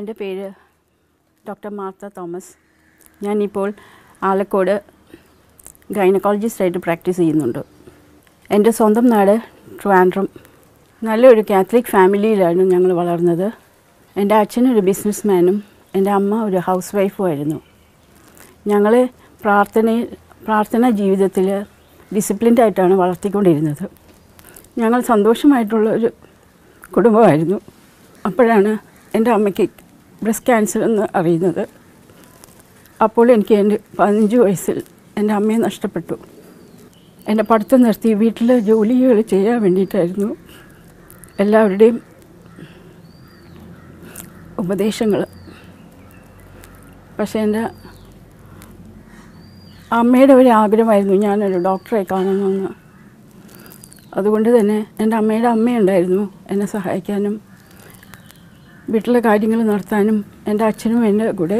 എൻ്റെ പേര് doctor Martha Thomas ഞാനിപ്പോൾ ആലക്കോട് ഗൈനക്കോളജിസ്റ്റായിട്ട് പ്രാക്ടീസ് ചെയ്യുന്നുണ്ട് എൻ്റെ സ്വന്തം നാട് ട്രിവാൻഡ്രം നല്ലൊരു കാത്തലിക് ഫാമിലിയിലാണ് ഞങ്ങൾ വളർന്നത് എൻ്റെ അച്ഛനൊരു ബിസിനസ് മാനും എൻ്റെ അമ്മ ഒരു ഹൗസ് വൈഫും ആയിരുന്നു ഞങ്ങളെ പ്രാർത്ഥനയിൽ പ്രാർത്ഥനാ ജീവിതത്തിൽ ഡിസിപ്ലിൻഡ് ആയിട്ടാണ് വളർത്തിക്കൊണ്ടിരുന്നത് ഞങ്ങൾ സന്തോഷമായിട്ടുള്ള ഒരു കുടുംബമായിരുന്നു അപ്പോഴാണ് എൻ്റെ അമ്മയ്ക്ക് ബ്രസ്റ്റ് ക്യാൻസർ എന്ന് അറിയുന്നത് അപ്പോൾ എനിക്ക് എൻ്റെ പതിനഞ്ച് വയസ്സിൽ എൻ്റെ അമ്മയെ നഷ്ടപ്പെട്ടു എൻ്റെ പഠിത്തം നിർത്തി വീട്ടിലെ ജോലികൾ ചെയ്യാൻ വേണ്ടിയിട്ടായിരുന്നു എല്ലാവരുടെയും ഉപദേശങ്ങൾ പക്ഷേ എൻ്റെ അമ്മയുടെ ഒരു ആഗ്രഹമായിരുന്നു ഞാനൊരു ഡോക്ടറെ കാണണമെന്ന് അതുകൊണ്ട് തന്നെ എൻ്റെ അമ്മയുടെ അമ്മയുണ്ടായിരുന്നു എന്നെ സഹായിക്കാനും വീട്ടിലെ കാര്യങ്ങൾ നടത്താനും എൻ്റെ അച്ഛനും എൻ്റെ കൂടെ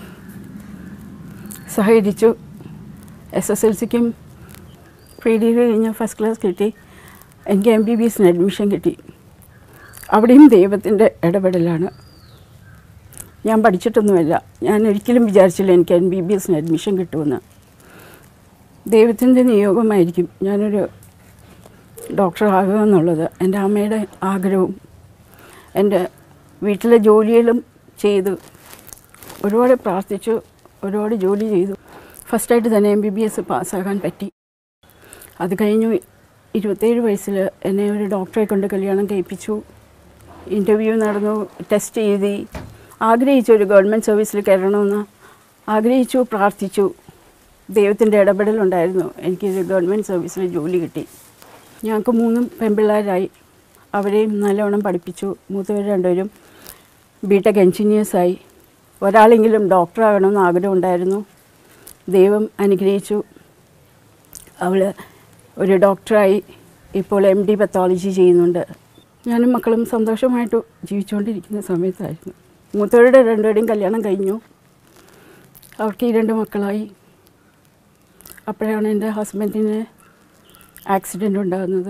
സഹകരിച്ചു എസ് എസ് എൽ സിക്കും പ്രീ ഡിഗ്രി കഴിഞ്ഞ് ഫസ്റ്റ് ക്ലാസ് കിട്ടി എനിക്ക് എം ബി ബി എസിന് അഡ്മിഷൻ കിട്ടി അവിടെയും ദൈവത്തിൻ്റെ ഇടപെടലാണ് ഞാൻ പഠിച്ചിട്ടൊന്നുമല്ല ഞാൻ ഒരിക്കലും വിചാരിച്ചില്ല എനിക്ക് എം ബി ബി എസിന് അഡ്മിഷൻ കിട്ടുമെന്ന് ദൈവത്തിൻ്റെ നിയോഗമായിരിക്കും ഞാനൊരു ഡോക്ടറാകുക എന്നുള്ളത് എൻ്റെ അമ്മയുടെ ആഗ്രഹവും എൻ്റെ വീട്ടിലെ ജോലികളും ചെയ്തു ഒരുപാട് പ്രാർത്ഥിച്ചു ഒരുപാട് ജോലി ചെയ്തു ഫസ്റ്റായിട്ട് തന്നെ എം ബി ബി എസ് പാസ്സാകാൻ പറ്റി അത് കഴിഞ്ഞു ഇരുപത്തേഴ് വയസ്സിൽ എന്നെ ഒരു ഡോക്ടറെ കൊണ്ട് കല്യാണം കഴിപ്പിച്ചു ഇൻ്റർവ്യൂ നടന്നു ടെസ്റ്റ് എഴുതി ആഗ്രഹിച്ചു ഒരു ഗവൺമെൻറ് സർവീസിൽ കയറണമെന്ന് ആഗ്രഹിച്ചു പ്രാർത്ഥിച്ചു ദൈവത്തിൻ്റെ ഇടപെടലുണ്ടായിരുന്നു എനിക്കൊരു ഗവൺമെൻറ് സർവീസിൽ ജോലി കിട്ടി ഞങ്ങൾക്ക് മൂന്നും പെൺപിള്ളേരായി അവരെയും നല്ലവണ്ണം പഠിപ്പിച്ചു മൂത്തവർ രണ്ടുപേരും ബി ടെക് എൻജിനീയേഴ്സായി ഒരാളെങ്കിലും ഡോക്ടറാകണമെന്ന് ആഗ്രഹമുണ്ടായിരുന്നു ദൈവം അനുഗ്രഹിച്ചു അവൾ ഒരു ഡോക്ടറായി ഇപ്പോൾ എം ഡി പത്തോളജി ചെയ്യുന്നുണ്ട് ഞാനും മക്കളും സന്തോഷമായിട്ട് ജീവിച്ചുകൊണ്ടിരിക്കുന്ന സമയത്തായിരുന്നു മൂത്തവരുടെ രണ്ടുപേരുടെയും കല്യാണം കഴിഞ്ഞു അവർക്ക് ഈ രണ്ട് മക്കളായി അപ്പോഴാണ് എൻ്റെ ഹസ്ബൻഡിന് ആക്സിഡൻ്റ് ഉണ്ടാകുന്നത്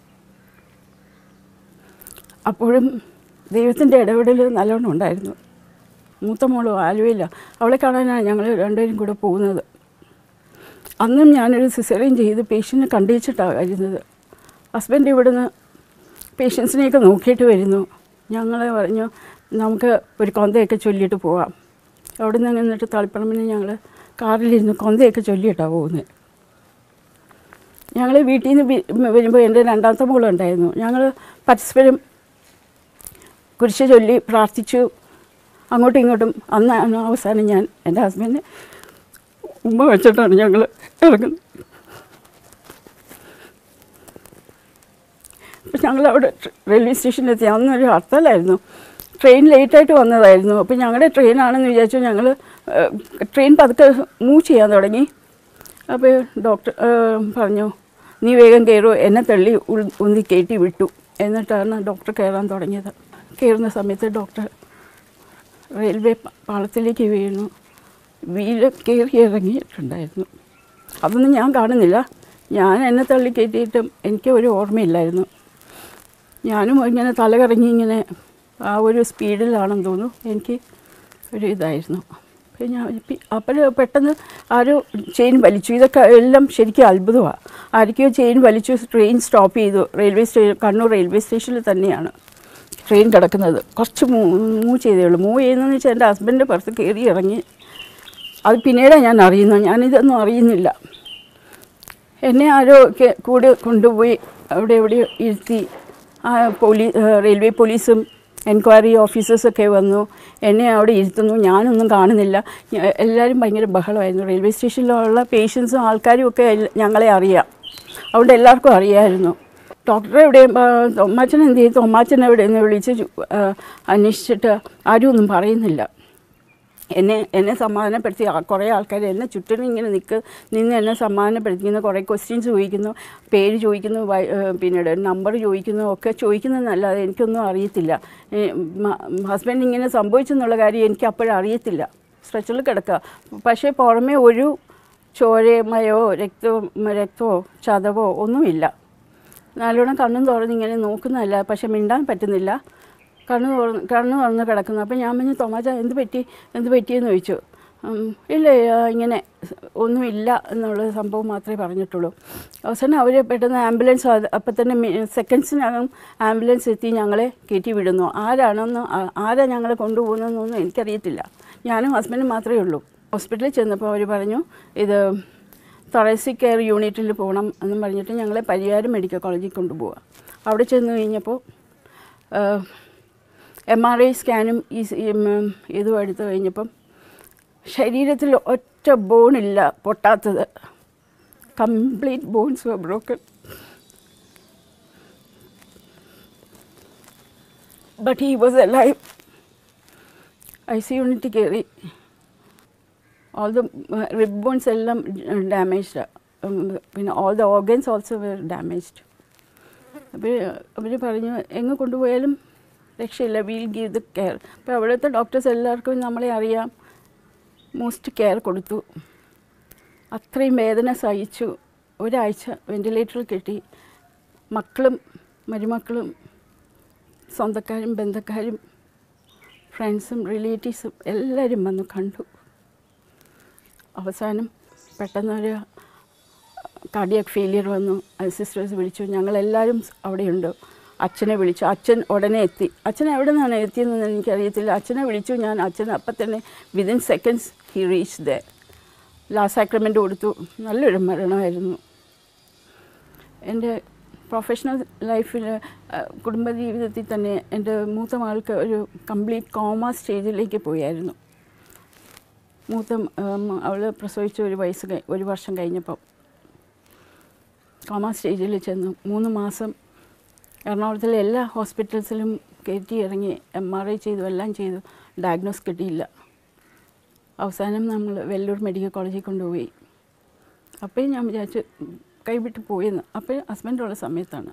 അപ്പോഴും ദൈവത്തിൻ്റെ ഇടപെടൽ നല്ലോണം ഉണ്ടായിരുന്നു മൂത്ത മോള് ആലുവയില്ല അവളെ കാണാനാണ് ഞങ്ങൾ രണ്ടുപേരും കൂടെ പോകുന്നത് അന്നും ഞാനൊരു സിസേറിയൻ ചെയ്ത് പേഷ്യൻറ്റിനെ കണ്ടുവച്ചിട്ടാണ് വരുന്നത് ഹസ്ബൻഡ് ഇവിടുന്ന് പേഷ്യൻസിനെയൊക്കെ നോക്കിയിട്ട് വരുന്നു ഞങ്ങൾ പറഞ്ഞു നമുക്ക് ഒരു കൊന്തയൊക്കെ ചൊല്ലിയിട്ട് പോവാം അവിടെ നിന്ന് നിന്നിട്ട് തളിപ്പറമ്പിന് ഞങ്ങൾ കാറിലിരുന്ന് കൊന്തയൊക്കെ ചൊല്ലിയിട്ടാണ് പോകുന്നത് ഞങ്ങൾ വീട്ടിൽ നിന്ന് വരുമ്പോൾ എൻ്റെ രണ്ടാമത്തെ മോളുണ്ടായിരുന്നു ഞങ്ങൾ പരസ്പരം കുരിശ് ചൊല്ലി പ്രാർത്ഥിച്ചു അങ്ങോട്ടും ഇങ്ങോട്ടും അന്നാണ് അവസാനം ഞാൻ എൻ്റെ ഹസ്ബൻഡ് ഉമ്മ വെച്ചിട്ടാണ് ഞങ്ങൾ ഇറങ്ങുന്നത് അപ്പം ഞങ്ങൾ അവിടെ റെയിൽവേ സ്റ്റേഷനിലെത്തി അന്നൊരു ഹർത്താലായിരുന്നു ട്രെയിൻ ലേറ്റായിട്ട് വന്നതായിരുന്നു അപ്പോൾ ഞങ്ങളുടെ ട്രെയിനാണെന്ന് വിചാരിച്ചു ഞങ്ങൾ ട്രെയിൻ പതുക്കെ മൂവ് ചെയ്യാൻ തുടങ്ങി അപ്പോൾ ഡോക്ടർ പറഞ്ഞു നീ വേഗം കയറൂ എന്നെ തള്ളി ഉൾ- ഉന്തി കയറ്റി വിട്ടു എന്നിട്ടാണ് ഡോക്ടർ കയറാൻ തുടങ്ങിയത് കയറുന്ന സമയത്ത് ഡോക്ടർ റെയിൽവേ പ- പാളത്തിലേക്ക് വീണു വീല് കയറി ഇറങ്ങിയിട്ടുണ്ടായിരുന്നു അതൊന്നും ഞാൻ കാണുന്നില്ല ഞാൻ എന്നെ തള്ളി കയറ്റിയിട്ടും എനിക്ക് ഒരു ഓർമ്മയില്ലായിരുന്നു ഞാനും ഇങ്ങനെ തല കറങ്ങി ഇങ്ങനെ ആ ഒരു സ്പീഡിലാണെന്ന് തോന്നുന്നു എനിക്ക് ഒരു ഇതായിരുന്നു അപ്പോൾ ഞാൻ അപ്പോൾ പെട്ടെന്ന് ആരോ ചെയിൻ വലിച്ചു ഇതൊക്കെ എല്ലാം ശരിക്കും അത്ഭുതമാണ് ആരൊക്കെയോ ചെയിൻ വലിച്ചു ട്രെയിൻ സ്റ്റോപ്പ് ചെയ്തു റെയിൽവേ സ്റ്റേഷൻ കണ്ണൂർ റെയിൽവേ സ്റ്റേഷനിൽ തന്നെയാണ് ട്രെയിൻ കിടക്കുന്നത് കുറച്ച് മൂവ് ചെയ്തേ ഉള്ളൂ മൂവ് ചെയ്യുന്നതെന്ന് വെച്ചാൽ എൻ്റെ ഹസ്ബൻഡ് പുറത്ത് കയറി ഇറങ്ങി അത് പിന്നീടാണ് ഞാൻ അറിയുന്നത് ഞാനിതൊന്നും അറിയുന്നില്ല എന്നെ ആരോ ഒക്കെ കൂടെ കൊണ്ടുപോയി അവിടെ എവിടെ ഇരുത്തി ആ പോലീ റെയിൽവേ പോലീസും എൻക്വയറി ഓഫീസേഴ്സൊക്കെ വന്നു എന്നെ അവിടെ ഇരുത്തുന്നു ഞാനൊന്നും കാണുന്നില്ല ഞ- എല്ലാവരും ഭയങ്കര ബഹളമായിരുന്നു റെയിൽവേ സ്റ്റേഷനിലുള്ള പേഷ്യൻസും ആൾക്കാരും ഒക്കെ എല്ല- ഞങ്ങളെ അറിയാം അതുകൊണ്ട് എല്ലാവർക്കും അറിയാമായിരുന്നു ഡോക്ടറെ എവിടെ തൊമ്മാച്ചൻ എന്ത് ചെയ്തു തൊമ്മാച്ചൻ എവിടെ എന്ന് വിളിച്ച് ചു- ആ, അന്വേഷിച്ചിട്ട് ആരും ഒന്നും പറയുന്നില്ല എന്നെ എന്നെ സമാധാനപ്പെടുത്തി ആ- കുറേ ആൾക്കാർ എന്നെ ചുറ്റിനും ഇങ്ങനെ നിൽക്ക് നിന്ന് എന്നെ സമാധാനപ്പെടുത്തിക്കുന്ന കുറേ ക്വസ്റ്റ്യൻസ് ചോദിക്കുന്നു പേര് ചോദിക്കുന്നു വയ- ഏഹ് പിന്നീട് നമ്പർ ചോദിക്കുന്നു ഒക്കെ ചോദിക്കുന്നതെന്നല്ലാതെ എനിക്കൊന്നും അറിയത്തില്ല ഹസ്ബൻഡ് ഇങ്ങനെ സംഭവിച്ചെന്നുള്ള കാര്യം എനിക്ക് അപ്പോഴും അറിയത്തില്ല സ്ട്രെച്ചറിൽ കിടക്കുക പക്ഷേ പുറമേ ഒരു ചോരമയോ രക്തമോ രക്തമോ ചതവോ ഒന്നുമില്ല നല്ലോണം കണ്ണും തുറന്ന് ഇങ്ങനെ നോക്കുന്നതല്ല പക്ഷെ മിണ്ടാൻ പറ്റുന്നില്ല കണ്ണ് തുറന്ന് കണ്ണ് തുറന്ന് കിടക്കുന്നു അപ്പോൾ ഞാൻ പറഞ്ഞു തോമാച്ച എന്ത് പറ്റി എന്ത് പറ്റിയെന്ന് ചോദിച്ചു ഉം, ഇല്ല ആ, ഇങ്ങനെ ഒന്നുമില്ല എന്നുള്ള സംഭവം മാത്രമേ പറഞ്ഞിട്ടുള്ളൂ അവസാനം അവർ പെട്ടെന്ന് ആംബുലൻസ് അപ്പം തന്നെ സെക്കൻഡ്സിനകം ആംബുലൻസ് എത്തി ഞങ്ങളെ കയറ്റി വിടുന്നു ആരാണെന്ന് ആ- ആരാ ഞങ്ങളെ കൊണ്ടുപോകുന്നതെന്നൊന്നും എനിക്കറിയത്തില്ല ഞാനും ഹസ്ബൻഡും മാത്രമേ ഉള്ളൂ ഹോസ്പിറ്റലിൽ ചെന്നപ്പോൾ അവർ പറഞ്ഞു ഇത് തൊറസിക് കെയർ യൂണിറ്റിൽ പോകണം എന്നും പറഞ്ഞിട്ട് ഞങ്ങളെ പരിയാരം മെഡിക്കൽ കോളേജിൽ കൊണ്ടുപോവുക അവിടെ ചെന്ന് കഴിഞ്ഞപ്പോൾ എം ആർ ഐ സ്കാനും ഈ സി- ഉം, ഇതും എടുത്തു കഴിഞ്ഞപ്പം ശരീരത്തിൽ ഒറ്റ ബോണില്ല പൊട്ടാത്തത് complete bones were broken but he was a life I C unit കയറി ഓൾ ദ റിബ് ബോൺസ് എല്ലാം ഡാമേജ്ഡ് പിന്നെ all the organs also were damaged അപ്പോൾ അവർ പറഞ്ഞു എങ്ങ് കൊണ്ടുപോയാലും രക്ഷയില്ല വീൽ ഗീവ് ദ കെയർ അപ്പോൾ അവിടുത്തെ ഡോക്ടേഴ്സ് എല്ലാവർക്കും നമ്മളെ അറിയാം മോസ്റ്റ് കെയർ കൊടുത്തു അത്രയും വേദന സഹിച്ചു ഒരാഴ്ച വെൻറ്റിലേറ്ററിൽ കെട്ടി മക്കളും മരുമക്കളും സ്വന്തക്കാരും ബന്ധക്കാരും ഫ്രണ്ട്സും റിലേറ്റീവ്സും എല്ലാവരും വന്ന് കണ്ടു അവസാനം പെട്ടെന്നൊരു കാർഡിയാക് ഫെയിലിയർ വന്നു അത് സിസ്റ്റേഴ്സ് വിളിച്ചു ഞങ്ങളെല്ലാവരും അവിടെയുണ്ട് അച്ഛനെ വിളിച്ചു അച്ഛൻ ഉടനെ എത്തി അച്ഛൻ എവിടെ നിന്നാണ് എത്തിയതെന്ന് എനിക്കറിയത്തില്ല അച്ഛനെ വിളിച്ചു ഞാൻ അച്ഛൻ അപ്പം തന്നെ within seconds he reach the last sacrament കൊടുത്തു നല്ലൊരു മരണമായിരുന്നു എൻ്റെ പ്രൊഫഷണൽ ലൈഫിൽ കുടുംബജീവിതത്തിൽ തന്നെ എൻ്റെ മൂത്ത മകൾക്ക് ഒരു കംപ്ലീറ്റ് കോമ സ്റ്റേജിലേക്ക് പോയായിരുന്നു മൂത്ത അവൾ പ്രസവിച്ച ഒരു വയസ്സ് കഴി- ഒരു വർഷം കഴിഞ്ഞപ്പോൾ കോമ സ്റ്റേജിൽ ചെന്നു മൂന്ന് മാസം എറണാകുളത്തിലെ എല്ലാ ഹോസ്പിറ്റൽസിലും കയറ്റി ഇറങ്ങി എം ആർ ഐ ചെയ്തു എല്ലാം ചെയ്തു ഡയഗ്നോസ് കിട്ടിയില്ല അവസാനം നമ്മൾ വെല്ലൂർ മെഡിക്കൽ കോളേജിൽ കൊണ്ടുപോയി അപ്പോഴും ഞാൻ വിചാരിച്ചു കൈവിട്ട് പോയെന്ന് അപ്പോൾ ഹസ്ബൻഡുള്ള സമയത്താണ്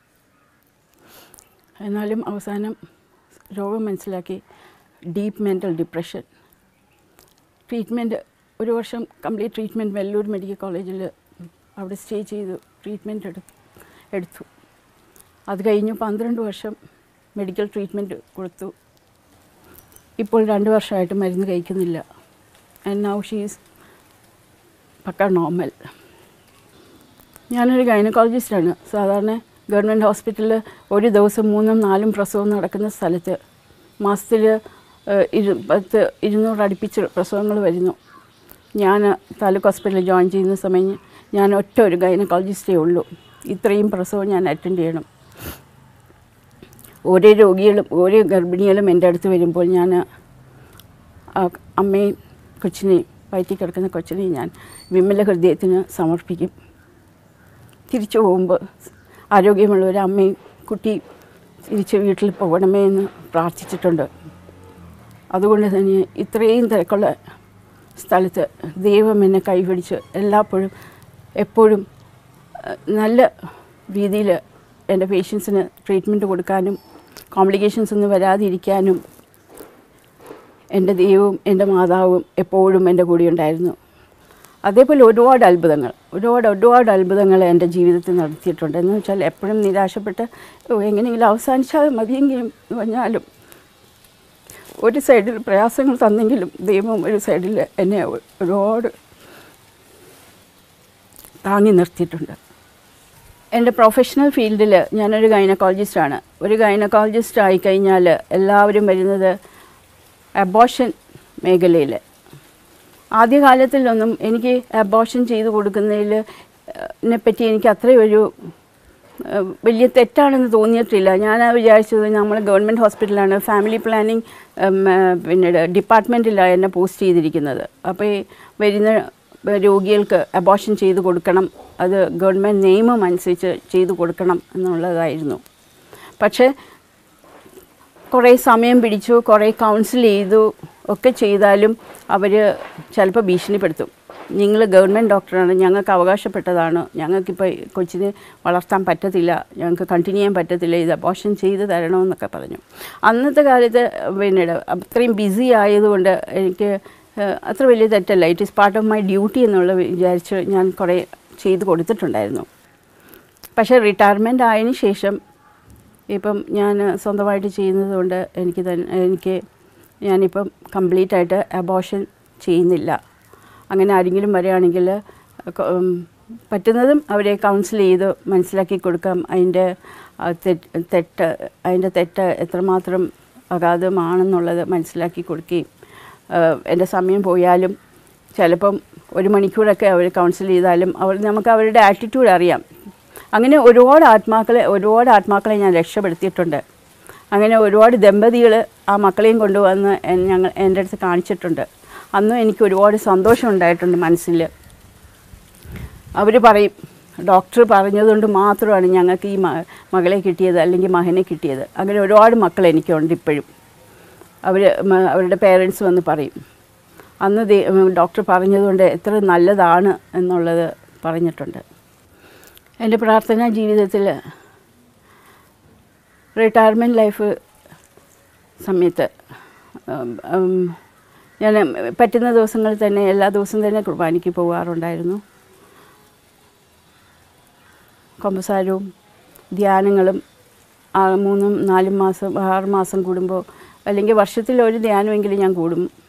എന്നാലും അവസാനം രോഗം മനസ്സിലാക്കി ഡീപ്പ് മെൻ്റൽ ഡിപ്രഷൻ ട്രീറ്റ്മെൻറ്റ് ഒരു വർഷം കംപ്ലീറ്റ് ട്രീറ്റ്മെൻറ്റ് വെല്ലൂർ മെഡിക്കൽ കോളേജിൽ അവിടെ സ്റ്റേ ചെയ്തു ട്രീറ്റ്മെൻറ്റ് എടുത്തു എടുത്തു അത് കഴിഞ്ഞ് പന്ത്രണ്ട് വർഷം മെഡിക്കൽ ട്രീറ്റ്മെൻറ്റ് കൊടുത്തു ഇപ്പോൾ രണ്ട് വർഷമായിട്ട് മരുന്ന് കഴിക്കുന്നില്ല and now she's pakka normal ഞാനൊരു ഗൈനക്കോളജിസ്റ്റാണ് സാധാരണ ഗവൺമെൻറ് ഹോസ്പിറ്റലിൽ ഒരു ദിവസം മൂന്നും നാലും പ്രസവം നടക്കുന്ന സ്ഥലത്ത് മാസത്തിൽ ഇരു പത്ത് ഇരുന്നൂറ് അടുപ്പിച്ച് പ്രസവങ്ങൾ വരുന്നു ഞാൻ താലൂക്ക് ഹോസ്പിറ്റലിൽ ജോയിൻ ചെയ്യുന്ന സമയം ഞാൻ ഒറ്റ ഒരു ഗൈനക്കോളജിസ്റ്റേ ഉള്ളൂ ഇത്രയും പ്രസവം ഞാൻ അറ്റൻഡ് ചെയ്യണം ഓരോ രോഗികളും ഓരോ ഗർഭിണികളും എൻ്റെ അടുത്ത് വരുമ്പോൾ ഞാൻ ആ അമ്മയും കൊച്ചിനെയും വയറ്റിൽ കിടക്കുന്ന കൊച്ചിനെയും ഞാൻ വിമല ഹൃദയത്തിന് സമർപ്പിക്കും തിരിച്ചു പോകുമ്പോൾ ആരോഗ്യമുള്ള ഒരു അമ്മയും കുട്ടിയും തിരിച്ച് വീട്ടിൽ പോകണമേ എന്ന് പ്രാർത്ഥിച്ചിട്ടുണ്ട് അതുകൊണ്ട് തന്നെ ഇത്രയും തിരക്കുള്ള സ്ഥലത്ത് ദൈവം എന്നെ കൈപിടിച്ച് എല്ലാപ്പോഴും എപ്പോഴും ഏഹ്, നല്ല രീതിയിൽ എൻ്റെ പേഷ്യൻസിന് ട്രീറ്റ്മെൻറ്റ് കൊടുക്കാനും കോംപ്ലിക്കേഷൻസ് ഒന്നും വരാതിരിക്കാനും എൻ്റെ ദൈവവും എൻ്റെ മാതാവും എപ്പോഴും എൻ്റെ കൂടെ ഉണ്ടായിരുന്നു അതേപോലെ ഒരുപാട് അത്ഭുതങ്ങൾ ഒരുപാട് ഒരുപാട് അത്ഭുതങ്ങൾ എൻ്റെ ജീവിതത്തിൽ നടത്തിയിട്ടുണ്ട് എന്ന് വെച്ചാൽ എപ്പോഴും നിരാശപ്പെട്ട് "ഓ, എങ്ങനെയെങ്കിലും അവസാനിച്ചാൽ മതിയെങ്കിലും എന്ന് പറഞ്ഞാലും ഒരു സൈഡിൽ പ്രയാസങ്ങൾ തന്നെങ്കിലും ദൈവം ഒരു സൈഡിൽ എന്നെ ഒരുപാട് താങ്ങി നിർത്തിയിട്ടുണ്ട് എൻ്റെ പ്രൊഫഷണൽ ഫീൽഡിൽ ഞാനൊരു ഗൈനക്കോളജിസ്റ്റാണ് ഒരു ഗൈനക്കോളജിസ്റ്റ് ആയിക്കഴിഞ്ഞാൽ എല്ലാവരും വരുന്നത് അബോഷൻ മേഖലയിൽ ആദ്യകാലത്തിലൊന്നും എനിക്ക് അബോഷൻ ചെയ്തു കൊടുക്കുന്നതിൽ നെ പറ്റി എനിക്ക് അത്രയും ഒരു ഏഹ്, വലിയ തെറ്റാണെന്ന് തോന്നിയിട്ടില്ല ഞാൻ വിചാരിച്ചത് നമ്മൾ ഗവൺമെൻറ് ഹോസ്പിറ്റലാണ് ഫാമിലി പ്ലാനിങ് പിന്നീട് ഡിപ്പാർട്ട്മെൻറ്റിലാണ് എന്നെ പോസ്റ്റ് ചെയ്തിരിക്കുന്നത് അപ്പോൾ ഈ വരുന്ന രോഗികൾക്ക് അബോഷൻ ചെയ്തു കൊടുക്കണം അത് ഗവൺമെൻറ് നിയമം അനുസരിച്ച് ചെയ്തു കൊടുക്കണം എന്നുള്ളതായിരുന്നു പക്ഷേ കുറേ സമയം പിടിച്ചു കുറേ കൗൺസിൽ ചെയ്തു ഒക്കെ ചെയ്താലും അവർ ചിലപ്പോൾ ഭീഷണിപ്പെടുത്തും നിങ്ങൾ ഗവൺമെൻറ് ഡോക്ടറാണ് ഞങ്ങൾക്ക് അവകാശപ്പെട്ടതാണ് ഞങ്ങൾക്കിപ്പോൾ കൊച്ചിനെ വളർത്താൻ പറ്റത്തില്ല ഞങ്ങൾക്ക് കണ്ടിന്യൂ ചെയ്യാൻ പറ്റത്തില്ല ഇത് അബോഷൻ ചെയ്ത് തരണമെന്നൊക്കെ പറഞ്ഞു അന്നത്തെ കാലത്ത് പിന്നീട് അത്രയും ബിസി ആയതുകൊണ്ട് എനിക്ക് ഏഹ്, അത്ര വലിയ തെറ്റല്ല it is part of my duty എന്നുള്ള വിചാരിച്ച് ഞാൻ കുറേ ചെയ്ത് കൊടുത്തിട്ടുണ്ടായിരുന്നു പക്ഷേ റിട്ടയർമെൻ്റ് ആയതിനു ശേഷം ഇപ്പം ഞാൻ സ്വന്തമായിട്ട് ചെയ്യുന്നത് കൊണ്ട് എനിക്ക് തന്നെ എനിക്ക് ഞാനിപ്പം കംപ്ലീറ്റ് ആയിട്ട് അബോഷൻ ചെയ്യുന്നില്ല അങ്ങനെ ആരെങ്കിലും വരികയാണെങ്കിൽ ക- ഉം, പറ്റുന്നതും അവരെ കൗൺസിൽ ചെയ്ത് മനസ്സിലാക്കി കൊടുക്കാം അതിൻ്റെ ആ, തെറ്റ് തെറ്റ് അതിൻ്റെ തെറ്റ് എത്രമാത്രം അഗാധമാണെന്നുള്ളത് മനസ്സിലാക്കി കൊടുക്കുകയും ആ, എൻ്റെ സമയം പോയാലും ചിലപ്പം ഒരു മണിക്കൂറൊക്കെ അവർ കൗൺസിൽ ചെയ്താലും അവർ നമുക്ക് അവരുടെ ആറ്റിറ്റ്യൂഡ് അറിയാം അങ്ങനെ ഒരുപാട് ആത്മാക്കളെ ഒരുപാട് ആത്മാക്കളെ ഞാൻ രക്ഷപ്പെടുത്തിയിട്ടുണ്ട് അങ്ങനെ ഒരുപാട് ദമ്പതികൾ ആ മക്കളെയും കൊണ്ടുവന്ന് എൻ- ഞങ്ങൾ എൻ്റെ അടുത്ത് കാണിച്ചിട്ടുണ്ട് അന്നും എനിക്ക് ഒരുപാട് സന്തോഷം ഉണ്ടായിട്ടുണ്ട് മനസ്സിൽ അവർ പറയും ഡോക്ടർ പറഞ്ഞതുകൊണ്ട് മാത്രമാണ് ഞങ്ങൾക്ക് ഈ മ- മകളെ കിട്ടിയത് അല്ലെങ്കിൽ മകനെ കിട്ടിയത് അങ്ങനെ ഒരുപാട് മക്കൾ എനിക്കുണ്ട് ഇപ്പോഴും അവർ അവരുടെ പേരൻസ് വന്ന് പറയും അന്ന് ദേ- ഉം, ഡോക്ടർ പറഞ്ഞതുകൊണ്ട് എത്ര നല്ലതാണ് എന്നുള്ളത് പറഞ്ഞിട്ടുണ്ട് എൻ്റെ പ്രാർത്ഥനാ ജീവിതത്തിൽ റിട്ടയർമെൻറ്റ് ലൈഫ് സമയത്ത് ഉം, ഉം, ഞാൻ പറ്റുന്ന ദിവസങ്ങളിൽ തന്നെ എല്ലാ ദിവസവും തന്നെ കുർബാനയ്ക്ക് പോകാറുണ്ടായിരുന്നു കൊമ്പസാരവും ധ്യാനങ്ങളും ആ മൂന്നും നാലും മാസം ആറ് മാസം കൂടുമ്പോൾ അല്ലെങ്കിൽ വർഷത്തിൽ ഒരു ധ്യാനമെങ്കിലും ഞാൻ കൂടും